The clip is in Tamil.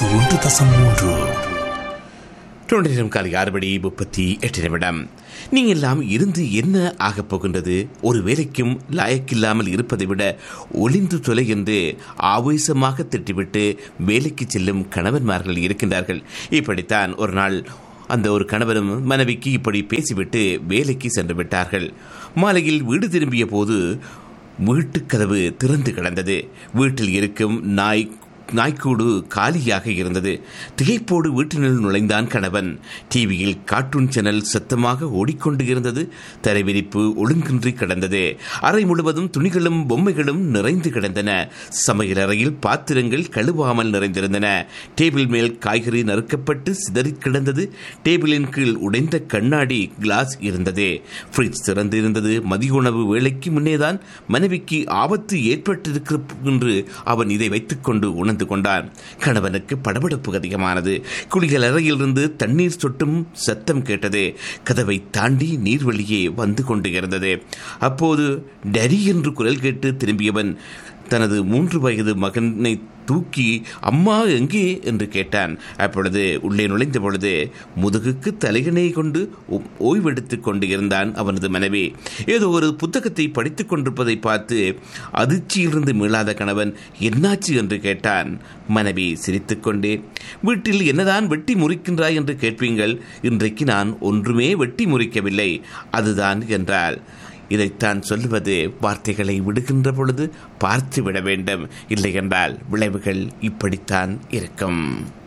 ஒன்று தசம் மூன்று டொண்டி நேரம் காலை ஆறு மணி முப்பத்தி எட்டு நிமிடம் நீங்க எல்லாம் இருந்து என்ன ஆகப் போகின்றது ஒரு வேலைக்கும் லாயக்கில்லாமல் இருப்பதை விட ஒளிந்து தொலை என்று ஆவேசமாக திட்டிவிட்டு வேலைக்கு செல்லும் கணவன்மார்கள் இருக்கின்றார்கள் இப்படித்தான் ஒரு நாள் அந்த ஒரு கணவரும் மனைவிக்கு இப்படி பேசிவிட்டு வேலைக்கு சென்று விட்டார்கள் மாலையில் வீடு திரும்பிய போது வீட்டுக்கதவு திறந்து கிடந்தது வீட்டில் இருக்கும் நாய் நாய்க்கூடு காலியாக இருந்தது திகைப்போடு வீட்டினுள் நுழைந்தான் கணவன் டிவியில் கார்ட்டூன் சேனல் சத்தமாக ஓடிக்கொண்டு இருந்தது தரைவிரிப்பு ஒழுங்கின்றி கிடந்தது அறை முழுவதும் துணிகளும் பொம்மைகளும் நிறைந்து கிடந்தன சமையலறையில் பாத்திரங்கள் கழுவாமல் நிறைந்திருந்தன டேபிள் மேல் காய்கறி நறுக்கப்பட்டு சிதறிக் கிடந்தது டேபிளின் கீழ் உடைந்த கண்ணாடி கிளாஸ் இருந்தது ஃப்ரிட்ஜ் திறந்திருந்தது மதிய உணவு வேலைக்கு முன்னேதான் மனைவிக்கு ஆபத்து ஏற்பட்டிருக்கிறது என்று அவன் இதை வைத்துக்கொண்டு உணர்ந்து கொண்டான் கணவனுக்கு படபடப்பு அதிகமானது குளியல் அறையிலிருந்து தண்ணீர் சொட்டும் சத்தம் கேட்டது கதவை தாண்டி நீர் வெளியே வந்து கொண்டு இருந்தது அப்போது டரி என்று குரல் கேட்டு திரும்பியவன் தனது மூன்று வயது மகனை தூக்கி அம்மா எங்கே என்று கேட்டான் அப்பொழுது உள்ளே நுழைந்த பொழுது முதுகுக்கு தலையணை கொண்டு ஓ- ஓய்வெடுத்துக் கொண்டு இருந்தான் அவனது மனைவி ஏதோ ஒரு புத்தகத்தை படித்துக் கொண்டிருப்பதை பார்த்து அதிர்ச்சியிலிருந்து மீளாத கணவன் என்னாச்சு என்று கேட்டான் மனைவி சிரித்துக்கொண்டே வீட்டில் என்னதான் வெட்டி முறிக்கின்றாய் என்று கேட்பீங்கள் இன்றைக்கு நான் ஒன்றுமே வெட்டி முறிக்கவில்லை அதுதான் என்றாள் இதைத்தான் சொல்லுவது வார்த்தைகளை விடுகின்ற பொழுது பார்த்து விட வேண்டும் இல்லை என்றால் விளைவுகள் இப்படித்தான் இருக்கும்